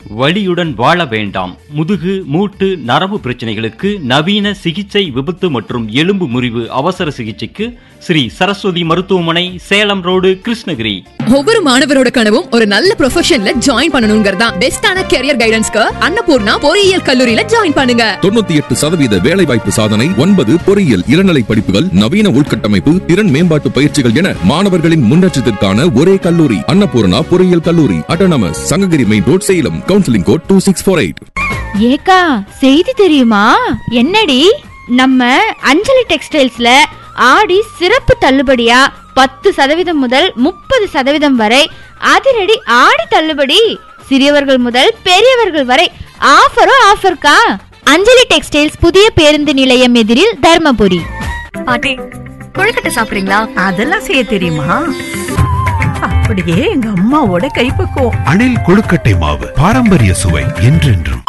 வலியுடன் வாழ வேண்டாம் முதுகு மூட்டு நரம்பு பிரச்சனைகளுக்கு நவீன சிகிச்சை விபத்து மற்றும் எலும்பு முறிவு அவசர சிகிச்சைக்கு ஸ்ரீ சரஸ்வதி மருத்துவமனை சேலம் ரோடு கிருஷ்ணகிரி ஒவ்வொரு மாணவரோட கனவும் ஒரு நல்ல ப்ரொஃபஷன்ல ஜாயின் பண்ணணுங்கிறது தான் பெஸ்டான கெரியர் கைடன்ஸ்க்கு அன்னபூர்ணா பொறியியல் கல்லூரியில ஜாயின் பண்ணுங்க தொண்ணூத்தி எட்டு சதவீத வேலைவாய்ப்பு சாதனை ஒன்பது பொறியியல் இளநிலை படிப்புகள் நவீன உள்கட்டமைப்பு திறன் மேம்பாட்டு பயிற்சிகள் என மாணவர்களின் முன்னேற்றத்திற்கான ஒரே கல்லூரி அன்னபூர்ணா பொறியியல் கல்லூரி autonomous Sankagiri main road Salem counselling code two six four eight ஏக்கா செய்தி தெரியுமா என்னடி நம்ம அஞ்சலி டெக்ஸ்டைல்ஸ்ல ஆடி சிறப்பு தள்ளுபடியா பத்து சதவீதம் முதல் முப்பது சதவீதம் வரை அதிரடி ஆடி தள்ளுபடி சிறியவர்கள் முதல் பெரியவர்கள் வரை ஆஃபரும் ஆஃபர்க்கா அஞ்சலி டெக்ஸ்டைல்ஸ் புதிய பேருந்து நிலையம் எதிரில் தர்மபுரி பாட்டி கொழுக்கட்டை சாப்பிடுறீங்களா அதெல்லாம் செய்ய தெரியுமா அப்படியே எங்க அம்மாவோட கைப்பக்குவம் அணில் கொழுக்கட்டை மாவு பாரம்பரிய சுவை என்றென்றும்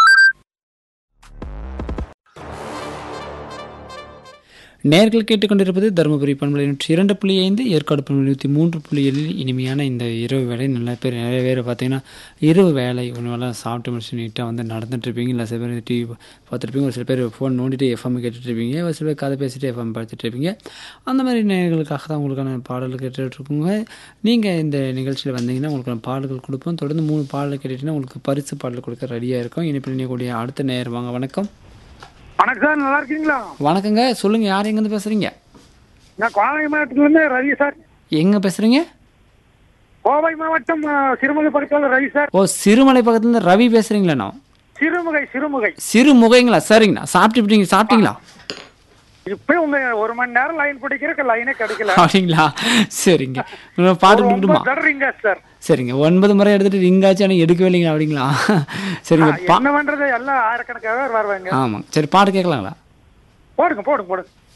நேர்கள் கேட்டுக்கொண்டிருப்பது தருமபுரி பண்பலை நூற்றி இரண்டு புள்ளி ஐந்து ஏற்காடு பண்பலை நூற்றி மூன்று புள்ளி ஏழில் இனிமையான இந்த இரவு வேலை நல்ல பேர் நிறைய பேர் பார்த்தீங்கன்னா இரவு வேலை உணவெல்லாம் சாப்பிட்டு முடிச்சு நீட்டாக வந்து நடந்துட்டுருப்பீங்க இல்லை சில பேர் டிவி பார்த்துருப்பீங்க ஒரு சில பேர் ஃபோன் நோண்டிட்டு எஃப்எம் கேட்டுட்ருப்பீங்க ஒரு சில பேர் கதை பேசிட்டு எஃப்எம் பார்த்துட்ருப்பீங்க அந்த மாதிரி நேர்களுக்காக தான் உங்களுக்கான பாடல்கள் கேட்டுட்ருக்கோங்க நீங்கள் இந்த நிகழ்ச்சியில் வந்தீங்கன்னா உங்களுக்கான பாடல்கள் கொடுப்போம் தொடர்ந்து மூணு பாடல் கேட்டுட்டிங்கன்னா உங்களுக்கு பரிசு பாடல் கொடுக்க ரெடியாக இருக்கும் இனிப்பில் இணையக்கூடிய அடுத்த நேர் வாங்க வணக்கம் வணக்கம் சார் நல்லா இருக்கீங்களா வணக்கங்க சொல்லுங்கள் யார் எங்கேருந்து பேசுகிறீங்க நான் கோவை மாவட்டத்திலிருந்து ரவி சார் எங்கே பேசுகிறீங்க கோவை மாவட்டம் ஆ, சிறுமுகை பக்கத்தில் ரவி சார் ஓ சிறுமலை பக்கத்துலேருந்து ரவி பேசுகிறீங்களாண்ணா சிறுமுகை சிறுமுகை சிறுமுகைங்களா சரிங்கண்ணா சாப்பிட்டுட்டீங்க சாப்பிட்டீங்களா இப்பயும் உங்க ஒரு மணி நேரம் லைன் பிடிக்கிறதுக்கு லைனே கிடைக்கல அப்படிங்களா சரிங்க இன்னும் பாட்டு ஒரு கொடுக்கணுமா ஒன்பது தடவை ரிங்கா சார் சரிங்க ஒன்பது முறை எடுத்துட்டு ரிங்காச்சும் ஆனால் எடுக்கவே இல்லைங்களா அப்படிங்களா சரிங்க பா என்ன பண்றது எல்லாம் ஆயிரக்கணக்காக வருவாங்க ஆமாம் சரி பாட்டு கேட்கலாங்களா போடுங்க போடுங்க போடுங்க